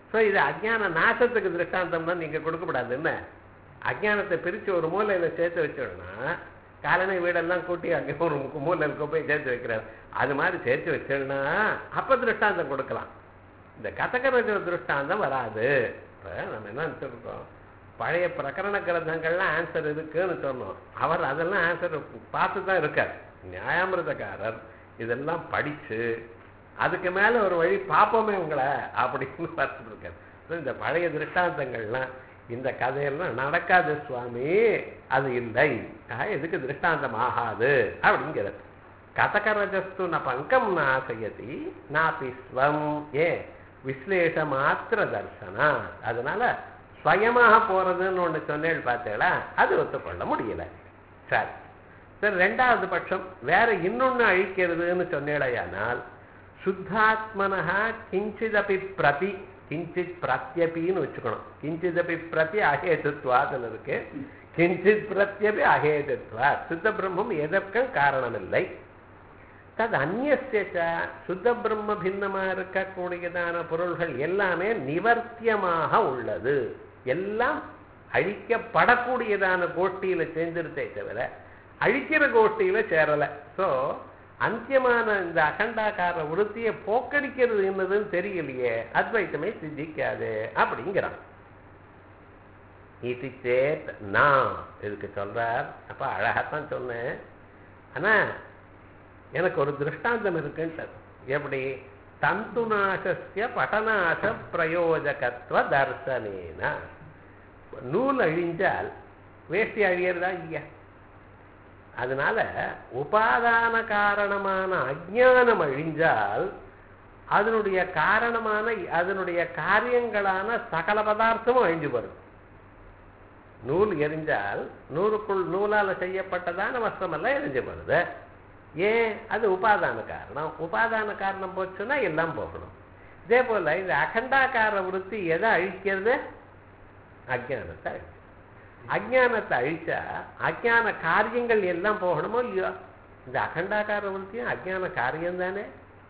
Speaker 1: ஸோ இது அஜ்ஞான நாசத்துக்கு திருஷ்டாந்தம்னா நீங்க கொடுக்கப்படாது என்ன அஜ்ஞானத்தை பிரிச்சு ஒரு மூலையில சேர்த்து வச்சோம்னா காலனை வீடெல்லாம் கூட்டி அங்கே ஒரு மூலையில் போய் சேர்த்து வைக்கிறார் அது மாதிரி சேர்த்து வச்சோம்னா அப்ப திருஷ்டாந்தம் கொடுக்கலாம் இந்த கதகரஜ திருஷ்டாந்தம் வராது இப்ப நம்ம என்ன நினச்சிருக்கோம் பழைய பிரகரண கிரந்தங்கள்லாம் ஆன்சர் இருக்குன்னு சொன்னோம் அவர் அதெல்லாம் ஆன்சர் பார்த்து தான் இருக்கார் நியாயாமிரதக்காரர் இதெல்லாம் படிச்சு அதுக்கு மேல ஒரு வழி பார்ப்போமே உங்களை அப்படின்னு பார்த்துட்டு இருக்கார் So, இந்த பழைய திருஷ்டாந்தங்கள்லாம் இந்த கதையெல்லாம் நடக்காது சுவாமி அது இல்லை ஆக இதுக்கு திருஷ்டாந்தம் ஆகாது அப்படிங்கிறது கதகரஜஸ்து ந பங்கம் நாசயதி நாபி ஸ்வம் ஏ விஸ்லேஷ மாத்திர தர்சனா அதனால ஸ்வயமாக போறதுன்னு ஒண்ணு சொன்னேன் பார்த்தீங்களா அது ஒத்துக்கொள்ள முடியல சரி சரி ரெண்டாவது பட்சம் வேற இன்னொன்னு அழிக்கிறதுன்னு சொன்னேடையானால் சுத்தாத்மனஹா கிஞ்சிதபி பிரதி கிஞ்சித் பிரத்யபின்னு வச்சுக்கணும் கிஞ்சிதபி பிரதி அகேதுத்வாதுன்னு இருக்கு கிஞ்சித் பிரத்யபி அகேதுத்வா சுத்த பிரம்மம் எதற்கும் காரணமில்லை தது அந்நிய சுத்த பிரம்ம பின்னமா இருக்கக்கூடியதான பொருள்கள் எல்லாமே நிவர்த்தியமாக உள்ளது எல்லாம் அழிக்கப்படக்கூடியதான கோஷ்டியில சேர்ந்துருத்தே தவிர அழிக்கிற கோஷ்டியில சேரல சோ அந்தியமான இந்த அகண்டாக்கார விருத்தியை போக்கடிக்கிறது என்னதுன்னு தெரியலையே அத்வைத்தமே சித்திக்காது அப்படிங்கிறான் இது சேத் நான் இதுக்கு சொல்றார் அப்ப அழகாத்தான் சொன்னேன் ஆனா எனக்கு ஒரு திருஷ்டாந்தம் இருக்குன்ட்டு எப்படி தந்துநாசஸ்ய பட்டநாச பிரயோஜகத்துவ தர்சனேன நூல் அழிஞ்சால் வேஷ்டி அழியறதா இல்லையா அதனால உபாதான காரணமான அஜ்ஞானம் அழிஞ்சால் அதனுடைய காரணமான அதனுடைய காரியங்களான சகல பதார்த்தமும் அழிஞ்சு வரும் நூல் எரிஞ்சால் நூறுக்குள் நூலால செய்யப்பட்டதான வஸ்திரமெல்லாம் எரிஞ்சு வருது ஏன் அது உபாதான காரணம் உபாதான காரணம் போச்சுன்னா எல்லாம் போகணும் இதே போல இந்த அகண்டாக்கார விருத்தி எதை அழிக்கிறது அஜ்ஞானத்தை அழிச்சு அஜ்ஞானத்தை அழிச்சா அஜ்ஞான காரியங்கள் எல்லாம் போகணுமோ இல்லையோ இந்த அகண்டாக்கார விருத்தியும் அஜ்ஞான காரியம் தானே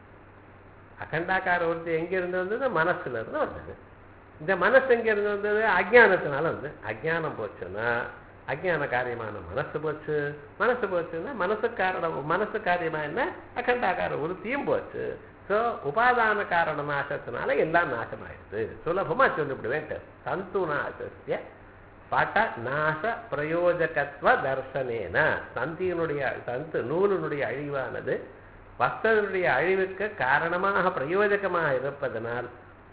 Speaker 1: அகண்டாக்கார விருத்தி எங்க இருந்து வந்தது மனசுல இருந்து வந்தது இந்த மனசு எங்க இருந்து வந்தது அஜ்ஞானத்தினால வந்து அஜ்ஞானம் போச்சுன்னா அஜ்ஞான காரியமான மனசு போச்சு மனசு போச்சுன்னா மனசு காரணம் மனசு காரியமா என்ன அகண்டாக்கார விருத்தியும் போச்சு ஸோ உபாதான காரண நாசத்தினால எல்லாம் நாசமாயிடுது சுலபமா சொல்லிவிடுவேன் தந்து நாசஸ்ய பட நாச பிரயோஜகத்துவ தர்சனேன தந்தியினுடைய தந்து நூலினுடைய அழிவானது வஸ்தனுடைய அழிவுக்கு காரணமாக பிரயோஜகமாக இருப்பதனால்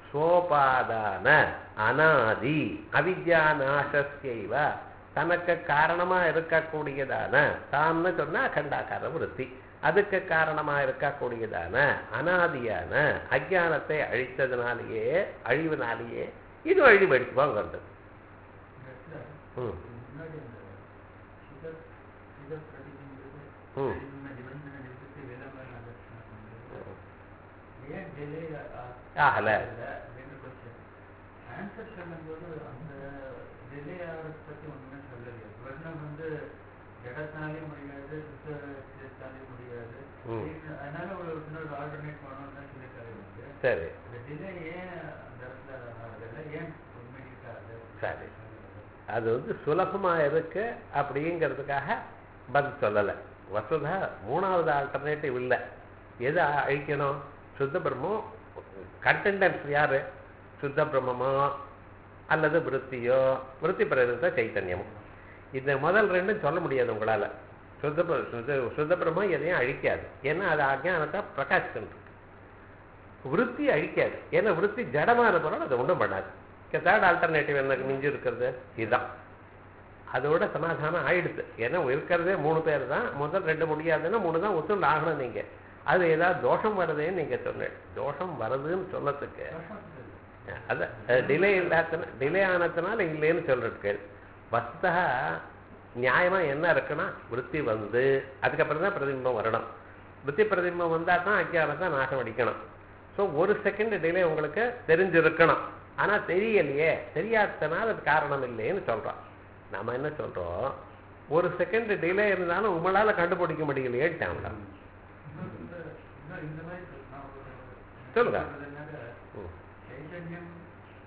Speaker 1: சோபாதான அனாதி அவித்யா நாசஸ்யைவ தனக்கு காரணமா இருக்கக்கூடியதான தான்னு சொன்னா அகண்டாக்கார விருத்தி அதுக்கு காரணமா இருக்கக்கூடியதான அனாதியான அஜானத்தை அழித்ததுனாலேயே அழிவினாலேயே இது அழிவெடுத்து வாங்கிறது
Speaker 3: இந்த இடத்துல
Speaker 1: ம்
Speaker 3: முன்னாடி அந்த சுத சுத பிரதிபிங்கிறது
Speaker 1: ம்.
Speaker 3: நிபந்தனை நிபந்தனை நிறுத்தி விளம்பர லட்சணம் பண்றது. ஏன் டிலே
Speaker 1: ஆகல.
Speaker 3: அப்படின்னு கொஸ்டின் ஆன்சர் சொல்லும்போது அந்த டிலே ஆகிறத பத்தி ஒண்ணுமே சொல்லலையே வர்ணம் வந்து ஜடத்தாலே முடியாது சுத்தத்தாலே முடியாது
Speaker 1: ம்.
Speaker 3: இது- அதனால ஒரு இன்னொரு ஆல்டர்னேட் பண்ணணும்னு தான் சொல்லியிருக்காரு வந்து
Speaker 1: சரி
Speaker 3: இந்த டிலே ஏன் அந்த இடத்துல ஆகுதுல்ல ஏன் இமீடியட் ஆகுது
Speaker 1: சரி. அது வந்து சுலபமா இருக்கு அப்படிங்கிறதுக்காக பதில் சொல்லலை வசுதா மூணாவது ஆல்டர்னேட்டிவ் இல்லை எது அழிக்கணும் சுத்த பிரம்மம் கண்டெண்டன்ஸ் யாரு சுத்த பிரம்மமோ அல்லது விருத்தியோ விருத்தி பிரேரித்த சைத்தன்யமோ இந்த முதல் ரெண்டும் சொல்ல முடியாது உங்களால சுத்த பிர- சுத்த சுத்த பிரம்மம் எதையும் அழிக்காது ஏன்னா அது அஜானத்தை பிரகாசிச்சுட்டு விருத்தி அழிக்காது ஏன்னா விருத்தி ஜடமான பொருள் அதை ஒன்றும் பண்ணாது தேர்ட் ஆல்டர்னேட்டிவ் எனக்கு மிஞ்சி இருக்கிறது இதுதான் அதோட சமாதானம் ஆயிடுது ஏன்னா இருக்கிறதே மூணு பேர் தான் முதல் ரெண்டு முடியாதுன்னா மூணு தான் ஒத்துண்டு ஆகணும் நீங்க அது ஏதாவது தோஷம் வருதுன்னு நீங்க சொன்னேன் தோஷம் வருதுன்னு சொல்லத்துக்கு அதான் டிலே இல்லாதன டிலே ஆனதுனால இல்லைன்னு சொல்றதுக்கு வஸ்தா நியாயமா என்ன இருக்குன்னா விருத்தி வந்து அதுக்கப்புறம் தான் பிரதிபிம்பம் வரணும் விருத்தி பிரதிபிம்பம் வந்தா தான் அஜ்ஞானத்தை நாசம் அடிக்கணும் ஸோ ஒரு செகண்ட் டிலே உங்களுக்கு தெரிஞ்சிருக்கணும் ஆனா தெரியலையே தெரியாததுனால அது காரணம் இல்லைன்னு சொல்றோம் நாம என்ன சொல்றோம் ஒரு செகண்ட் டிலே இருந்தாலும் உங்களால கண்டுபிடிக்க முடியலையேட்டாங்களா
Speaker 3: இன்னொரு இந்த- இன்னொரு இந்த மாதிரி சொல்- நான் ஒரு-
Speaker 1: சொல்லுங்க.
Speaker 3: சொல்றது என்னன்னா,
Speaker 1: ம்
Speaker 3: சைத்தன்யம்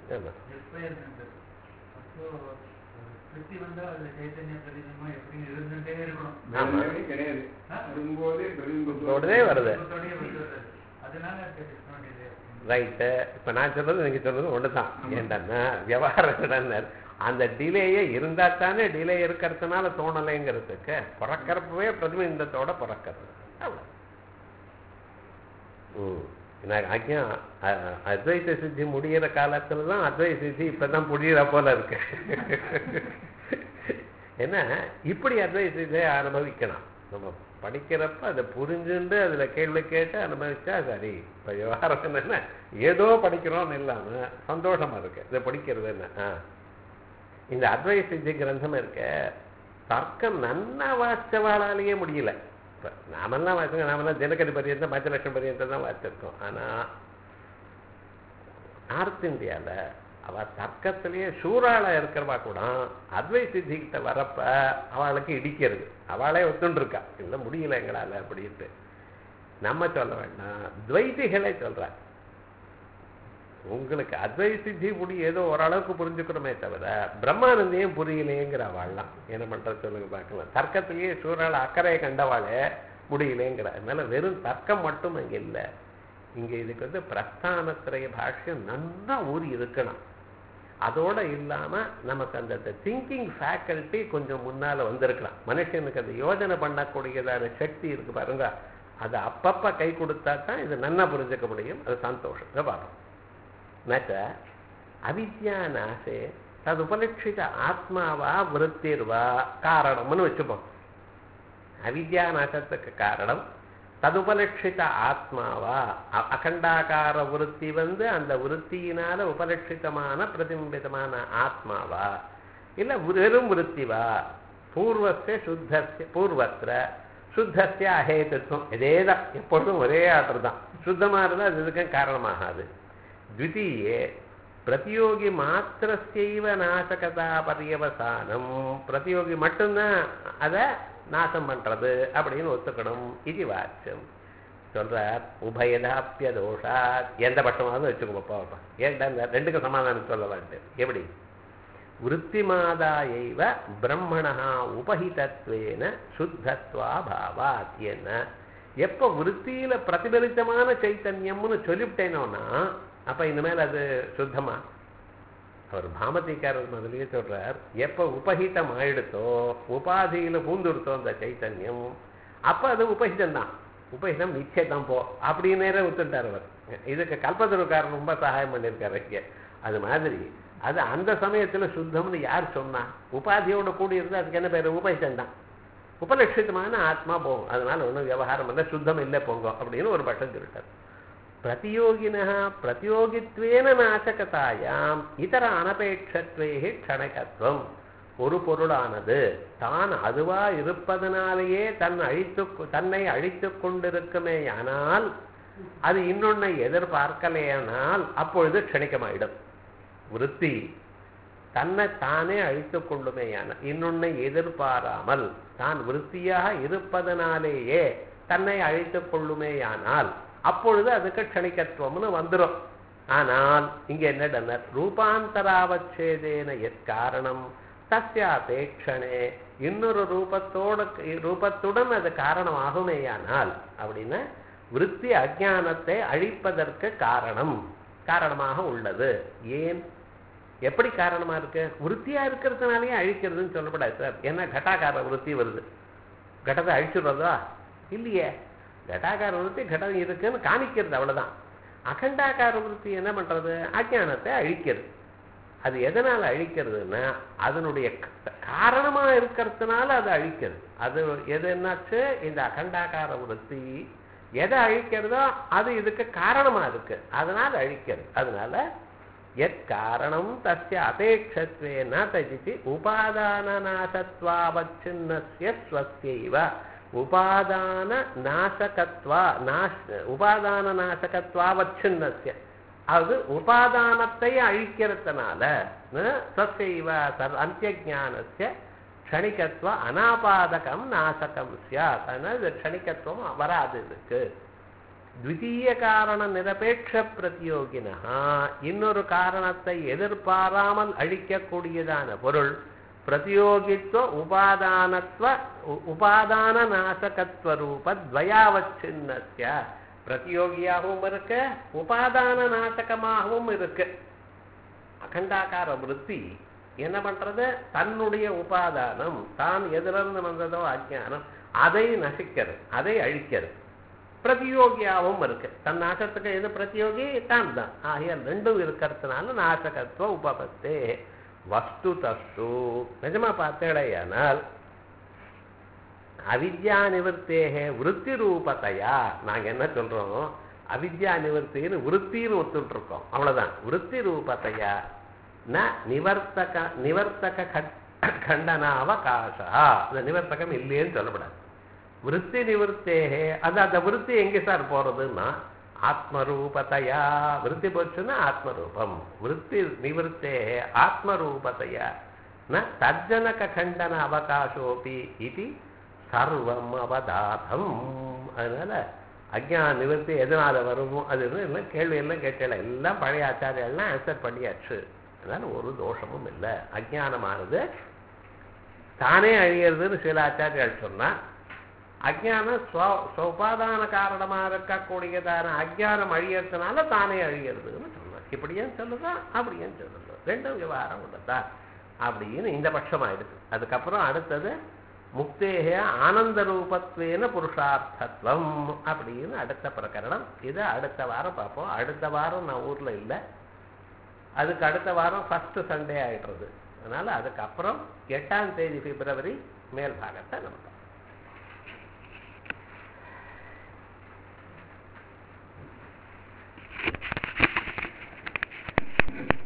Speaker 1: ஆமா.
Speaker 3: எக்ஸ்பயர்மெண்ட் அப்போ ஸ்மிருதி வந்தா அதுல சைத்தன்ய பிரதிபமா எப்படியும் இருந்துட்டே இருக்கணும்
Speaker 1: ஆமா.
Speaker 2: வேறவே கிடையாது
Speaker 3: ஆ?
Speaker 2: வரும்போதே
Speaker 1: உடனே வருது.
Speaker 3: குடும்பத்தோடயே வந்துடுறது. அதனால டிஸ்கவுண்ட் இது
Speaker 1: ரைட்டு இப்போ நான் சொல்றது நீங்க சொல்றது ஒன்று தான் ஏன்டா விவகாரம் என்னன்னா, அந்த டிலேயே இருந்தா தானே டிலே இருக்கிறதுனால தோணலைங்கிறதுக்கு பிறக்கிறப்பவே பிரதிபிம்பத்தோட பிறக்கிறது அவ்வளோ ம் நான் அஜ்ஞா அ- அத்வைத சித்தி முடியிற காலத்துல தான் அத்வைத சித்தி இப்பதான் புரியுற போல இருக்கு ஏன்னா இப்படி அத்வைத சித்தியை அனுபவிக்கணும் நம்ம படிக்கிறப்ப அதை புரிஞ்சுண்டு அதுல கேள்வி கேட்டு அனுபவிச்சா சரி இப்ப விவகாரம் என்னன்னா ஏதோ படிக்கிறோம்னு இல்லாம சந்தோஷமா இருக்கு இதை படிக்கிறது என்ன ஆ. இந்த அத்வைத சித்தி கிரந்தம் இருக்க தர்க்கம் நன்னா வாசிச்சவாளாலேயே முடியல இப்ப நாமெல்லாம் வாசிங்க நாமெல்லாம் தினக்கரி பரியந்தம் மத்தியலட்சம் பரியந்தம் தான் வாசிச்சிருக்கோம் ஆனா நார்த் இந்தியால அவ தர்க்கத்திலேயே சூறாளா இருக்கிறவா கூட அத்வை சித்திகிட்ட வரப்ப அவளுக்கு இடிக்கிறது அவளே ஒத்துண்டு இருக்கா இல்லை முடியல எங்களால அப்படின்ட்டு நம்ம சொல்ல வேண்டாம் துவைதிகளை சொல்ற உங்களுக்கு அத்வை சித்தி முடி ஏதோ ஓரளவுக்கு புரிஞ்சுக்கணுமே தவிர பிரம்மானந்தையும் புரியலையேங்கிற அவள்லாம் என்ன பண்றது சொல்லுங்க பார்க்கலாம் தர்க்கத்திலேயே சூறாள அக்கறையை கண்டவாளே முடியலைங்கிற அதனால வெறும் தர்க்கம் மட்டும் அங்க இல்லை இங்க இதுக்கு வந்து பிரஸ்தானத்திரைய பாஷ்யம் நல்லா ஊறி இருக்கணும் அதோட இல்லாம நமக்கு அந்த திங்கிங் ஃபேக்கல்ட்டி கொஞ்சம் முன்னால வந்திருக்கலாம் மனுஷனுக்கு அந்த யோஜனை பண்ணக்கூடியதான சக்தி இருக்கு பாருங்க அது அப்பப்ப கை கொடுத்தா தான் இது நன்னா புரிஞ்சுக்க முடியும் அது சந்தோஷம் இதை பார்ப்போம் நச்ச அவித்யா நாசே தது உபலட்சித ஆத்மாவா விருத்திர்வா காரணம்னு வச்சுப்போம் அவித்யா நாசத்துக்கு காரணம் ததுபலட்சித ஆத்மாவா அ- அகண்டாகார விருத்தி வந்து அந்த விருத்தியினால உபலட்சிதமான பிரதிபிம்பிதமான ஆத்மாவா இல்ல வெறும் விருத்திவா பூர்வஸ்ய சுத்தஸ்ய பூர்வத்திர சுத்தஸ்ய அஹேதத்துவம் இதேதான் எப்பொழுதும் ஒரே ஆர்டர் தான் சுத்தமா இருந்தால் அது இதுக்கும் காரணமாகாது द्वितीये பிரதியோகி மாத்திரஸ்யைவ நாசகதா பரியவசானம் பிரதியோகி மட்டும்தான் அதை நாசம் பண்றது அப்படின்னு ஒத்துக்கணும் இது வாக்கியம் சொல்றார் உபயதாப்பிய தோஷாத் எந்த பட்சமாவது வச்சுக்கோங்க பாப்பா ஏன்டா இந்த ரெண்டுக்கும் சமாதானம் சொல்ல வேண்டாம் எப்படி விற்த்திமாதாயைவ பிரம்மணா உபஹிதத்வேன சுத்தத்வா பாவாத் என்ன எப்போ விற்த்தியில பிரதிபலித்தமான சைத்தன்யம்னு சொல்லிவிட்டேனோன்னா அப்ப இனிமேல் அது சுத்தமா அவர் பாமதிக்காரர் முதலியே சொல்றார் எப்ப உபஹிதம் ஆயிடுத்தோ உபாதியில பூந்துடுத்தோ அந்த சைத்தன்யம் அப்ப அது உபஹிதம் தான் உபஹிதம் நிச்சயம் போ அப்படின்னு நேரம் ஒத்துட்டார் அவர் இதுக்கு கல்பத்தருக்காரர் ரொம்ப சகாயம் பண்ணியிருக்காரு இங்க அது மாதிரி அது அந்த சமயத்துல சுத்தம்னு யார் சொன்னா உபாதியோட கூடி இருந்தா அதுக்கு என்ன பேரு உபஹிதம் தான் உபலட்சிதமான ஆத்மா போகும் அதனால ஒன்றும் விவகாரம் இல்லை சுத்தம் இல்லை போங்க அப்படின்னு ஒரு பட்டம் சொல்லிட்டார் பிரதியோகினः பிரதியோகித்வேன நாசகதாயாம் இதர அனபேட்சத்வேகி க்ஷணகத்துவம் ஒரு பொருளானது தான் அதுவா இருப்பதனாலேயே தன் அழித்து தன்னை அழித்து கொண்டிருக்குமேயானால் அது இன்னொன்னை எதிர்பார்க்கலையானால் அப்பொழுது க்ஷணிக்கமாயிடும் விருத்தி தன்னை தானே அழித்துக் கொள்ளுமேயான இன்னொன்னை எதிர்பாராமல் தான் விருத்தியாக இருப்பதனாலேயே தன்னை அழித்துக் கொள்ளுமேயானால் அப்பொழுது அதுக்கு க்ஷணிக்கத்துவம்னு வந்துடும் ஆனால் இங்க என்ன ரூபாந்தராவச்சேதேன எத் காரணம் தஸ்யாபேட்சணே இன்னொரு ரூபத்தோட ரூபத்துடன் அது காரணமாகுமேயானால் அப்படின்னா விருத்தி அஜானத்தை அழிப்பதற்கு காரணம் காரணமாக உள்ளது ஏன் எப்படி காரணமா இருக்கு விருத்தியா இருக்கிறதுனாலயே அழிக்கிறதுன்னு சொல்லப்படாது சார் ஏன்னா கட்டாகார விருத்தி வருது கடத்தை அழிச்சுடுறதா இல்லையே கட்டாகார விருத்தி கடம் இருக்குன்னு காமிக்கிறது அவ்வளவுதான் அகண்டாகார விருத்தி என்ன பண்றது அஜானத்தை அழிக்கிறது அது எதனால அழிக்கிறதுன்னா அதனுடைய க- காரணமா இருக்கிறதுனால அது அழிக்கிறது அது எது என்னாச்சு இந்த அகண்டாகார விருத்தி எதை அழிக்கிறதோ அது இதுக்கு காரணமா இருக்கு அதனால அழிக்கிறது அதனால எத் காரணம் தஸ்ய அபேட்சத்வே ந தஜிதி உபாதான நாசத்வாவச்சின்னஸ்ய ஸ்வஸ்யைவ உபாதான நாசகத்வா நாஷ் உபாதான நாசகத்வாவச்சின்னஸ்ய அது உபாதானத்தை அழிக்கிறதுனால அஹ், ஸ்வஸ்யைவ சர் அந்தியஜானஸ்ய க்ஷணிகத்துவ அனாபாதகம் நாசகம் சியாத் அதனால இது க்ஷணிகத்துவம் வராது இதுக்கு த்விதீய காரண நிரபேட்ச பிரதியோகினா இன்னொரு காரணத்தை எதிர்பாராமல் அழிக்கக்கூடியதான பொருள் பிரதியோகித்துவ உபாதானத்துவ உ- உபாதான நாசகத்துவ ரூப துவயாவச்சின்னஸ்ய பிரதியோகியாகவும் இருக்கு உபாதான நாசகமாகவும் இருக்கு அகண்டாகார விருத்தி என்ன பண்றது தன்னுடைய உபாதானம் தான் எதிலிருந்து வந்ததோ அஜ்ஞானம் அதை நசிக்கிறது அதை அழிக்கிறது பிரதியோகியாகவும் இருக்கு தன் நாசத்துக்கு எது பிரதியோகி தான் தான் ஆகிய ரெண்டும் இருக்கிறதுனால நாசகத்துவ உபபத்தே வஸ்து தஸ்து நிஜமா பார்த்தேடையானால் அவித்யா நிவர்த்தேகே விருத்தி ரூபத்தையா நாங்க என்ன சொல்றோம் அவித்யா நிவர்த்தின்னு விருத்தின்னு ஒத்துட்டு இருக்கோம் அவ்வளவுதான் விருத்தி ரூபத்தையா ந நிவர்த்தக நிவர்த்தக கட்- கண்டனாவகாசா அந்த நிவர்த்தகம் இல்லைன்னு சொல்லப்படாது விருத்தி நிவர்த்தேகே அது அந்த விருத்தி எங்கே சார் போறதுன்னா ஆத்மரூபத்தையா விருத்தி போச்சுன்னா ஆத்மரூபம் விருத்தி நிவர்த்தே ஆத்மரூபத்தையா ந தஜ்ஜனக கண்டன அவகாசோபி இது சர்வம் அவதாதம் அதனால அஜ்ஞான நிவர்த்தி எதனால வரும் அது எல்லாம் கேள்வி எல்லாம் கேட்கல எல்லாம் பழைய ஆச்சாரியெல்லாம் ஆன்சர் பண்ணியாச்சு அதனால ஒரு தோஷமும் இல்லை அஜ்ஞானமானது தானே அழியறதுன்னு சில ஆச்சாரியால் சொன்னா அஜ்ஞானம் ஸ்வ- ஸ்வபாதான காரணமா இருக்கக்கூடியதான அஜ்ஞானம் அழியறதுனால தானே அழியறதுன்னு சொன்னார் இப்படியும் சொல்லுதா அப்படியும் சொல்லுதா ரெண்டும் விவகாரம் உள்ளதா அப்படின்னு இந்த பட்சம் ஆயிடுது அதுக்கப்புறம் அடுத்தது முக்தேக ஆனந்த ரூபத்வேன புருஷார்த்தத்வம் அப்படின்னு அடுத்த பிரகரணம் இதை அடுத்த வாரம் பார்ப்போம் அடுத்த வாரம் நான் ஊர்ல இல்லை அதுக்கு அடுத்த வாரம் ஃபர்ஸ்ட் சண்டே ஆயிடுறது அதனால அதுக்கப்புறம் எட்டாம் தேதி பிப்ரவரி மேல் பாகத்தை நம்ம பார்ப்போம்.